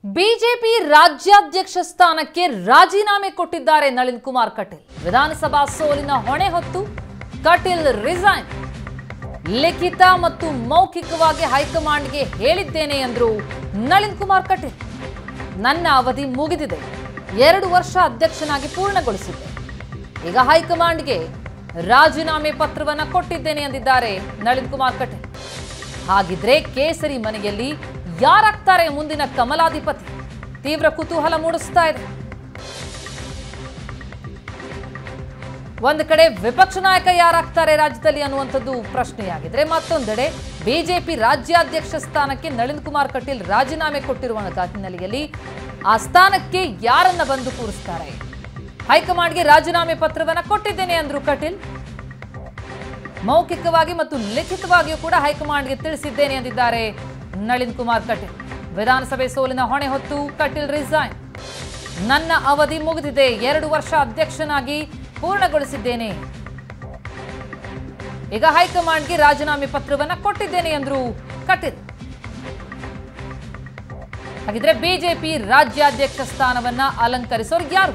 BJP ರಾಜ್ಯಾಧ್ಯಕ್ಷ ಸ್ಥಾನಕ್ಕೆ ರಾಜೀನಾಮೆ ಕೊಟ್ಟಿದ್ದಾರೆ ನಳಿನ್ ಕುಮಾರ್ ಕಟೀಲ್ ವಿಧಾನಸಭಾ ಸೋಲಿನ ಹೊಣೆ ಹೊತ್ತು ಕಟೀಲ್ ರಿಸೈನ್ ಲಿಖಿತ ಮತ್ತು ಮೌಖಿಕವಾಗಿ ಹೈಕಮಾಂಡ್ಗೆ ಹೇಳಿದ್ದೇನೆ ಎಂದರು ನಳಿನ್ ಕುಮಾರ್ ಕಟೀಲ್ ನನ್ನ ಅವಧಿ ಮುಗಿದಿದೆ ಎರಡು ವರ್ಷ ಅಧ್ಯಕ್ಷನಾಗಿ ಪೂರ್ಣಗೊಳಿಸಿದ್ದೆ ಈಗ ಹೈಕಮಾಂಡ್ಗೆ ರಾಜೀನಾಮೆ ಪತ್ರವನ್ನ ಕೊಟ್ಟಿದ್ದೇನೆ ಎಂದಿದ್ದಾರೆ ನಳಿನ್ ಕುಮಾರ್ ಕಟೀಲ್ ಹಾಗಿದ್ರೆ ಕೇಸರಿ ಮನೆಯಲ್ಲಿ ಯಾರಾಗ್ತಾರೆ ಮುಂದಿನ ಕಮಲಾಧಿಪತಿ ತೀವ್ರ ಕುತೂಹಲ ಮೂಡಿಸ್ತಾ ಇದೆ ಒಂದು ಕಡೆ ವಿಪಕ್ಷ ನಾಯಕ ಯಾರಾಗ್ತಾರೆ ರಾಜ್ಯದಲ್ಲಿ ಅನ್ನುವಂಥದ್ದು ಪ್ರಶ್ನೆಯಾಗಿದ್ರೆ ಮತ್ತೊಂದೆಡೆ ಬಿಜೆಪಿ ರಾಜ್ಯಾಧ್ಯಕ್ಷ ಸ್ಥಾನಕ್ಕೆ ನಳಿನ್ ಕುಮಾರ್ ಕಟೀಲ್ ರಾಜೀನಾಮೆ ಕೊಟ್ಟಿರುವ ಹಿನ್ನೆಲೆಯಲ್ಲಿ ಆ ಸ್ಥಾನಕ್ಕೆ ಯಾರನ್ನ ಬಂದು ಕೂರಿಸ್ತಾರೆ ಹೈಕಮಾಂಡ್ಗೆ ರಾಜೀನಾಮೆ ಪತ್ರವನ್ನ ಕೊಟ್ಟಿದ್ದೇನೆ ಅಂದ್ರು ಕಟೀಲ್ ಮೌಖಿಕವಾಗಿ ಮತ್ತು ಲಿಖಿತವಾಗಿಯೂ ಕೂಡ ಹೈಕಮಾಂಡ್ಗೆ ತಿಳಿಸಿದ್ದೇನೆ ಎಂದಿದ್ದಾರೆ ನಳಿನ್ ಕುಮಾರ್ ಕಟೀಲ್ ವಿಧಾನಸಭೆ ಸೋಲಿನ ಹೊಣೆ ಹೊತ್ತು ಕಟೀಲ್ ರಿಸೈನ್ ನನ್ನ ಅವಧಿ ಮುಗಿದಿದೆ ಎರಡು ವರ್ಷ ಅಧ್ಯಕ್ಷನಾಗಿ ಪೂರ್ಣಗೊಳಿಸಿದ್ದೇನೆ ಈಗ ಹೈಕಮಾಂಡ್ಗೆ ರಾಜೀನಾಮೆ ಪತ್ರವನ್ನ ಕೊಟ್ಟಿದ್ದೇನೆ ಎಂದ್ರು ಕಟೀಲ್ ಹಾಗಿದ್ರೆ ಬಿಜೆಪಿ ರಾಜ್ಯಾಧ್ಯಕ್ಷ ಸ್ಥಾನವನ್ನ ಅಲಂಕರಿಸೋರು ಯಾರು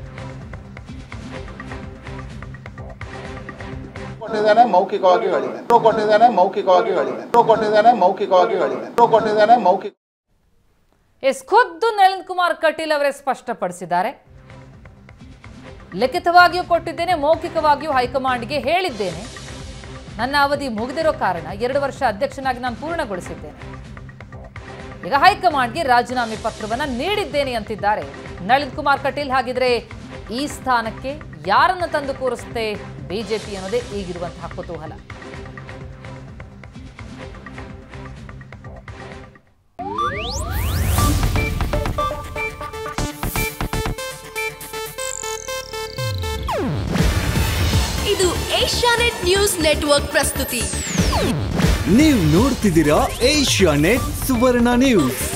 ಕೊಟ್ಟಿದ್ದಾನೆ ಮೌಖಿಕವಾಗಿ ಹೇಳಿದೆ ಪ್ರೋ ಕೊಟ್ಟಿದ್ದಾನೆ ಮೌಖಿಕವಾಗಿ ಹೇಳಿದೆ ಪ್ರೋ ಕೊಟ್ಟಿದ್ದಾನೆ ಮೌಖಿಕವಾಗಿ ಹೇಳಿದೆ ಪ್ರೋ ಕೊಟ್ಟಿದ್ದಾನೆ ಮೌಖಿಕ ಎಸ್ ಖುದ್ದು ನಳಿನ್ ಕುಮಾರ್ ಕಟೀಲ್ ಅವರೇ ಸ್ಪಷ್ಟಪಡಿಸಿದ್ದಾರೆ ಲಿಖಿತವಾಗಿಯೂ ಕೊಟ್ಟಿದ್ದೇನೆ ಮೌಖಿಕವಾಗಿಯೂ ಹೈಕಮಾಂಡ್ಗೆ ಹೇಳಿದ್ದೇನೆ ನನ್ನ ಅವಧಿ ಮುಗಿದಿರೋ ಕಾರಣ ಎರಡು ವರ್ಷ ಅಧ್ಯಕ್ಷನಾಗಿ ನಾನು ಪೂರ್ಣಗೊಳಿಸಿದ್ದೇನೆ ಈಗ ಹೈಕಮಾಂಡ್ಗೆ ರಾಜೀನಾಮೆ ಪತ್ರವನ್ನ ನೀಡಿದ್ದೇನೆ ಅಂತಿದ್ದಾರೆ ನಳಿನ್ ಕುಮಾರ್ ಕಟೀಲ್ ಹಾಗಿದ್ರೆ ಈ ಸ್ಥಾನಕ್ಕೆ ಯಾರನ್ನ ತಂದು ಕೂರಿಸುತ್ತೆ ಬಿಜೆಪಿ ಅನ್ನೋದೇ ಈಗಿರುವಂತಹ ಕುತೂಹಲ ಇದು ಏಷ್ಯಾನೆಟ್ ನ್ಯೂಸ್ ನೆಟ್ವರ್ಕ್ ಪ್ರಸ್ತುತಿ ನೀವು ನೋಡ್ತಿದ್ದೀರಾ ಏಷ್ಯಾ ನೆಟ್ ಸುವರ್ಣ ನ್ಯೂಸ್